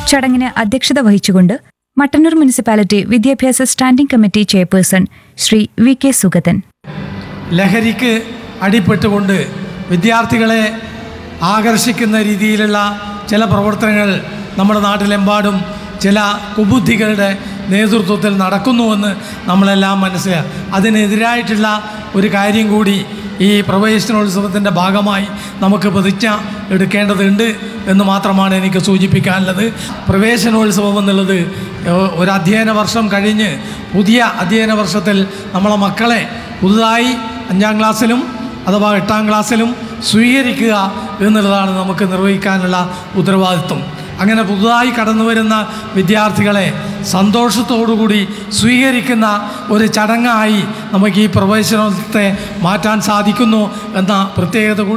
ചടങ്ങിന് അധ്യക്ഷത വഹിച്ചുകൊണ്ട് മട്ടന്നൂർ മുനിസിപ്പാലിറ്റി വിദ്യാഭ്യാസ standing committee chairperson Shri V K Sugathan ലഹരിക്ക് അടിപ്പെട്ടുകൊണ്ട് വിദ്യാർത്ഥികളെ ആകർഷിക്കുന്ന രീതിയിലുള്ള ചില പ്രവർത്തനങ്ങൾ നമ്മുടെ നാട്ടിലെമ്പാടും ചില കുബുദ്ധികളുടെ നേതൃത്വത്തിൽ നടക്കുന്നുവെന്ന് നമ്മളെല്ലാം മനസ്സിലാക്കുക അതിനെതിരായിട്ടുള്ള ഒരു കാര്യം കൂടി ഈ പ്രവേശനോത്സവത്തിൻ്റെ ഭാഗമായി നമുക്ക് പ്രതിജ്ഞ എടുക്കേണ്ടതുണ്ട് എന്ന് മാത്രമാണ് എനിക്ക് സൂചിപ്പിക്കാനുള്ളത് പ്രവേശനോത്സവം എന്നുള്ളത് ഏഹ്, ഒരു അധ്യയന വർഷം കഴിഞ്ഞ് പുതിയ അധ്യയന വർഷത്തിൽ നമ്മളെ മക്കളെ പുതുതായി അഞ്ചാം ക്ലാസ്സിലും അഥവാ എട്ടാം ക്ലാസ്സിലും സ്വീകരിക്കുക എന്നുള്ളതാണ് നമുക്ക് നിർവഹിക്കാനുള്ള ഉത്തരവാദിത്വം അങ്ങനെ പുതുതായി കടന്നു വരുന്ന വിദ്യാർത്ഥികളെ സന്തോഷത്തോടുകൂടി സ്വീകരിക്കുന്ന ഒരു ചടങ്ങായി നമുക്ക് ഈ പ്രവേശനത്തെ മാറ്റാൻ സാധിക്കുന്നു എന്ന പ്രത്യേകത കൂടി